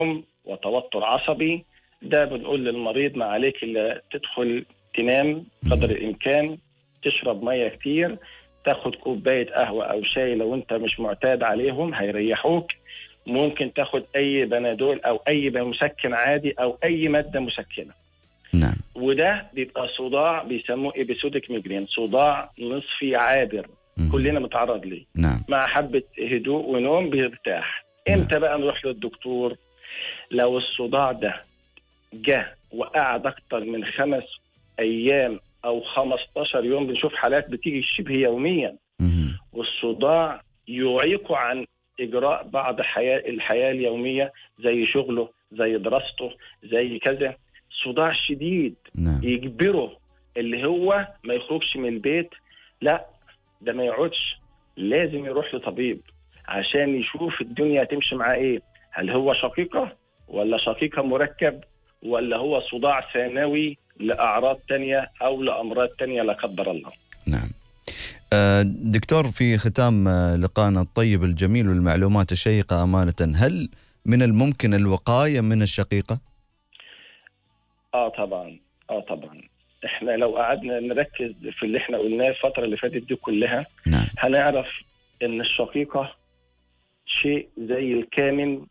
وتوتر عصبي ده بنقول للمريض ما عليك الا تدخل تنام قدر الامكان تشرب ميه كتير تاخد كوبايه قهوه او شاي لو انت مش معتاد عليهم هيريحوك ممكن تاخد اي بنادول او اي مسكن عادي او اي ماده مسكنه نعم وده بيبقى صداع بيسموه ايبيسوديك ميجرين صداع نصفي عابر مم. كلنا متعرض ليه نعم مع حبه هدوء ونوم بيرتاح امتى بقى نروح للدكتور لو الصداع ده جه وقعد اكتر من خمس ايام او 15 يوم بنشوف حالات بتيجي شبه يوميا مهم. والصداع يعيقه عن اجراء بعض حياه الحياه اليوميه زي شغله زي دراسته زي كذا صداع شديد نعم يجبره اللي هو ما يخرجش من البيت لا ده ما يقعدش لازم يروح لطبيب عشان يشوف الدنيا هتمشي معاه ايه هل هو شقيقة ولا شقيقة مركب ولا هو صداع ثانوي لأعراض تانية أو لأمراض تانية لا قدر الله نعم آه، دكتور في ختام آه، لقائنا الطيب الجميل والمعلومات الشيقة أمانة هل من الممكن الوقاية من الشقيقة؟ اه طبعا اه طبعا احنا لو قعدنا نركز في اللي احنا قلناه الفترة اللي فاتت دي كلها نعم هنعرف ان الشقيقة شيء زي الكامن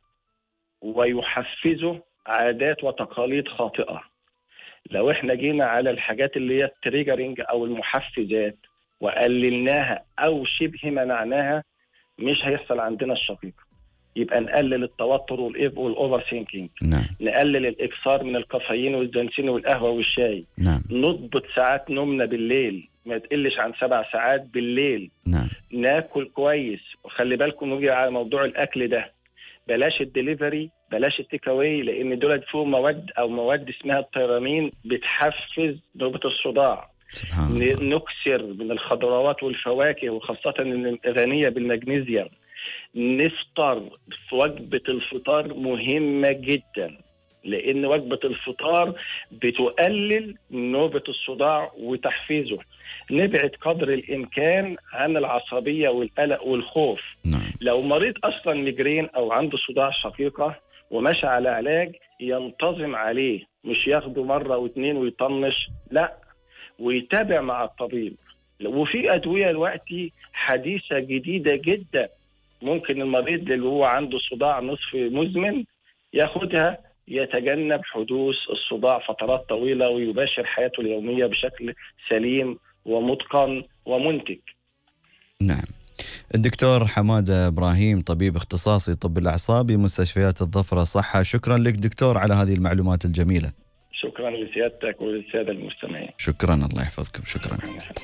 ويحفزه عادات وتقاليد خاطئة لو احنا جينا على الحاجات اللي هي التريجرنج او المحفزات وقللناها او شبه منعناها مش هيحصل عندنا الشقيقة يبقى نقلل التوتر والايف والاوفر ثينكينج نعم نقلل الاكثار من الكافيين والزنسين والقهوه والشاي نعم نضبط ساعات نومنا بالليل ما تقلش عن سبع ساعات بالليل نعم ناكل كويس وخلي بالكم نيجي على موضوع الاكل ده بلاش الدليفري بلاش التيك اواي لان دول فيهم مواد او مواد اسمها التيرامين بتحفز نوبه الصداع سبحان الله ن- نكثر من الخضروات والفواكه وخاصه ان غنيه بالمغنيسيوم نفطر في وجبه الفطار مهمه جدا لان وجبه الفطار بتقلل نوبه الصداع وتحفيزه نبعد قدر الامكان عن العصبيه والقلق والخوف نعم لو مريض اصلا ميجرين او عنده صداع شقيقه وماشي على علاج ينتظم عليه مش ياخده مره واثنين ويطنش لا ويتابع مع الطبيب وفي ادويه دلوقتي حديثه جديده جدا ممكن المريض اللي هو عنده صداع نصف مزمن ياخدها يتجنب حدوث الصداع فترات طويله ويباشر حياته اليوميه بشكل سليم ومتقن ومنتج نعم الدكتور حمادة إبراهيم طبيب اختصاصي طب الأعصاب بمستشفيات الظفرة صحة شكرا لك دكتور على هذه المعلومات الجميلة شكرا لسيادتك وللساده المستمعين شكرا الله يحفظكم شكرا